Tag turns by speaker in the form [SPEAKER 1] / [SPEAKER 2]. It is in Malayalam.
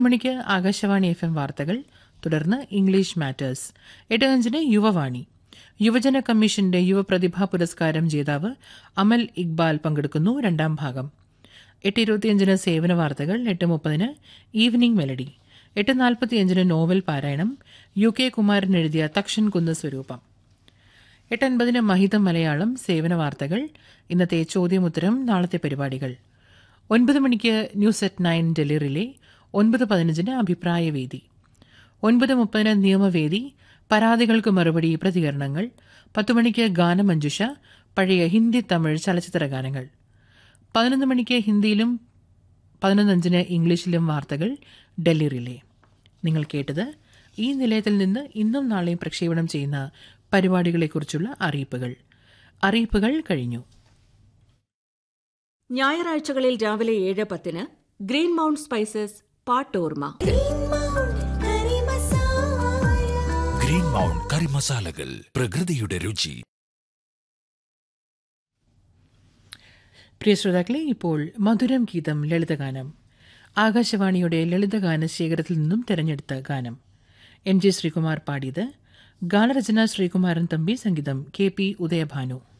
[SPEAKER 1] മണിക്ക് ആകാശവാണി എഫ് എം വാർത്തകൾ തുടർന്ന് ഇംഗ്ലീഷ് മാറ്റേഴ്സ് എട്ട് അഞ്ചിന് യുവവാണി യുവജന കമ്മീഷന്റെ യുവപ്രതിഭാ പുരസ്കാരം ജേതാവ് അമൽ ഇക്ബാൽ പങ്കെടുക്കുന്നു രണ്ടാം ഭാഗം എട്ട് ഇരുപത്തിയഞ്ചിന് സേവന വാർത്തകൾ എട്ട് മുപ്പതിന് ഈവനിംഗ് മെലഡി എട്ട് നാൽപ്പത്തിയഞ്ചിന് നോവൽ പാരായണം യു കെ കുമാരൻ എഴുതിയ തക്ഷൻ കുന്ന് സ്വരൂപം എട്ട് അൻപതിന് മഹിതം മലയാളം സേവന വാർത്തകൾ ഇന്നത്തെ ചോദ്യമുത്തരം നാളത്തെ പരിപാടികൾ ഒൻപത് മണിക്ക് news at nine Delhi relay ഒൻപത് പതിനഞ്ചിന് അഭിപ്രായവേദി ഒൻപത് മുപ്പതിന് നിയമവേദി പരാതികൾക്ക് മറുപടി പ്രതികരണങ്ങൾ പത്ത് മണിക്ക് ഗാനമഞ്ജുഷ പഴയ ഹിന്ദി തമിഴ് ചലച്ചിത്ര ഗാനങ്ങൾ പതിനൊന്ന് മണിക്ക് ഹിന്ദിയിലും പതിനൊന്നഞ്ചിന് ഇംഗ്ലീഷിലും വാർത്തകൾ ഡൽഹി റിലേ നിങ്ങൾ കേട്ടത് ഈ നിലയത്തിൽ നിന്ന് ഇന്നും നാളെയും പ്രക്ഷേപണം ചെയ്യുന്ന പരിപാടികളെക്കുറിച്ചുള്ള അറിയിപ്പുകൾ അറിയിപ്പുകൾ കഴിഞ്ഞു
[SPEAKER 2] ഞായറാഴ്ചകളിൽ രാവിലെ ഏഴ് പത്തിന് ഗ്രീൻ മൗണ്ട് സ്പൈസസ് പാട്ടോർമ
[SPEAKER 3] ഗ്രീൻ മൗണ്ട് കറി മസാലകൾ പ്രകൃതിയുടെ രുചി
[SPEAKER 1] പ്രിയ ശ്രോതാക്കളെ ഇപ്പോൾ മധുരം ഗീതം ലളിതഗാനം ആകാശവാണിയുടെ ലളിതഗാന ശേഖരത്തിൽ നിന്നും തെരഞ്ഞെടുത്ത ഗാനം എം ജെ ശ്രീകുമാർ പാടിയത് ഗാനരചന ശ്രീകുമാരൻ തമ്പി സംഗീതം കെ പി ഉദയഭാനു